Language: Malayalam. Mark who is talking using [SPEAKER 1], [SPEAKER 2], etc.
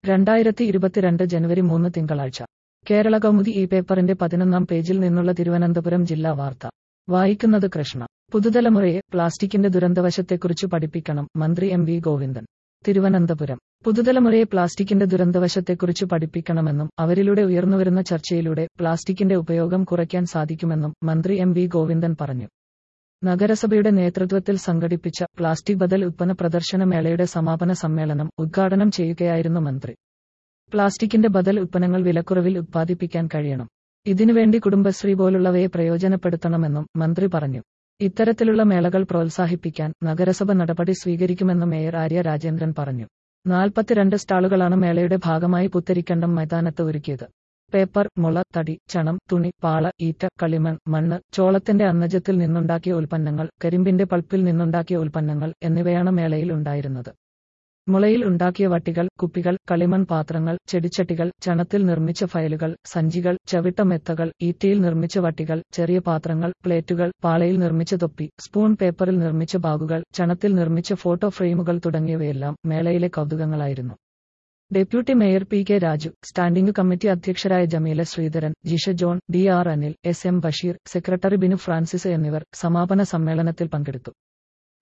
[SPEAKER 1] രണ്ടായിരത്തി ഇരുപത്തിരണ്ട് ജനുവരി മൂന്ന് തിങ്കളാഴ്ച കേരള കൗമുദി ഈ പേപ്പറിന്റെ പതിനൊന്നാം പേജിൽ നിന്നുള്ള തിരുവനന്തപുരം ജില്ലാ വാർത്ത വായിക്കുന്നത് കൃഷ്ണ പുതുതലമുറയെ പ്ലാസ്റ്റിക്കിന്റെ ദുരന്തവശത്തെക്കുറിച്ച് പഠിപ്പിക്കണം മന്ത്രി എം വി ഗോവിന്ദൻ തിരുവനന്തപുരം പുതുതലമുറയെ പ്ലാസ്റ്റിക്കിന്റെ ദുരന്തവശത്തെക്കുറിച്ച് പഠിപ്പിക്കണമെന്നും അവരിലൂടെ ഉയർന്നുവരുന്ന ചർച്ചയിലൂടെ പ്ലാസ്റ്റിക്കിന്റെ ഉപയോഗം കുറയ്ക്കാൻ സാധിക്കുമെന്നും മന്ത്രി എം വി ഗോവിന്ദൻ പറഞ്ഞു നഗരസഭയുടെ നേതൃത്വത്തിൽ സംഘടിപ്പിച്ച പ്ലാസ്റ്റിക് ബദൽ ഉത്പന്ന പ്രദർശന മേളയുടെ സമാപന സമ്മേളനം ഉദ്ഘാടനം ചെയ്യുകയായിരുന്നു മന്ത്രി പ്ലാസ്റ്റിക്കിന്റെ ബദൽ ഉത്പന്നങ്ങൾ വിലക്കുറവിൽ ഉത്പാദിപ്പിക്കാൻ കഴിയണം ഇതിനുവേണ്ടി കുടുംബശ്രീ പോലുള്ളവയെ പ്രയോജനപ്പെടുത്തണമെന്നും മന്ത്രി പറഞ്ഞു ഇത്തരത്തിലുള്ള മേളകൾ പ്രോത്സാഹിപ്പിക്കാൻ നഗരസഭ നടപടി സ്വീകരിക്കുമെന്ന് മേയർ ആര്യ രാജേന്ദ്രൻ പറഞ്ഞു നാൽപ്പത്തിരണ്ട് സ്റ്റാളുകളാണ് മേളയുടെ ഭാഗമായി പുത്തരിക്കണ്ടം മൈതാനത്ത് ഒരുക്കിയത് പേപ്പർ മുള തടി ചണം തുണി പാള ഈറ്റ കളിമൺ മണ്ണ് ചോളത്തിന്റെ അന്നജത്തിൽ നിന്നുണ്ടാക്കിയ ഉൽപ്പന്നങ്ങൾ കരിമ്പിന്റെ പൾപ്പിൽ നിന്നുണ്ടാക്കിയ ഉൽപ്പന്നങ്ങൾ എന്നിവയാണ് മേളയിൽ ഉണ്ടായിരുന്നത് മുളയിൽ ഉണ്ടാക്കിയ വട്ടികൾ കുപ്പികൾ കളിമൺ പാത്രങ്ങൾ ചെടിച്ചട്ടികൾ ചണത്തിൽ നിർമ്മിച്ച ഫയലുകൾ സഞ്ചികൾ ചവിട്ട മെത്തകൾ ഈറ്റയിൽ നിർമ്മിച്ച വട്ടികൾ ചെറിയ പാത്രങ്ങൾ പ്ലേറ്റുകൾ പാളയിൽ നിർമ്മിച്ച തൊപ്പി സ്പൂൺ പേപ്പറിൽ നിർമ്മിച്ച ബാഗുകൾ ചണത്തിൽ നിർമ്മിച്ച ഫോട്ടോ ഫ്രെയിമുകൾ തുടങ്ങിയവയെല്ലാം മേളയിലെ കൗതുകങ്ങളായിരുന്നു deputy mayor P K Raju standing committee അധ്യക്ഷരായ Jameela Sreedharan Jisha John D R Anil S M Basheer secretary Binu Francis എന്നിവർ സമാപന സമ്മേളനത്തിൽ പങ്കെടുത്തു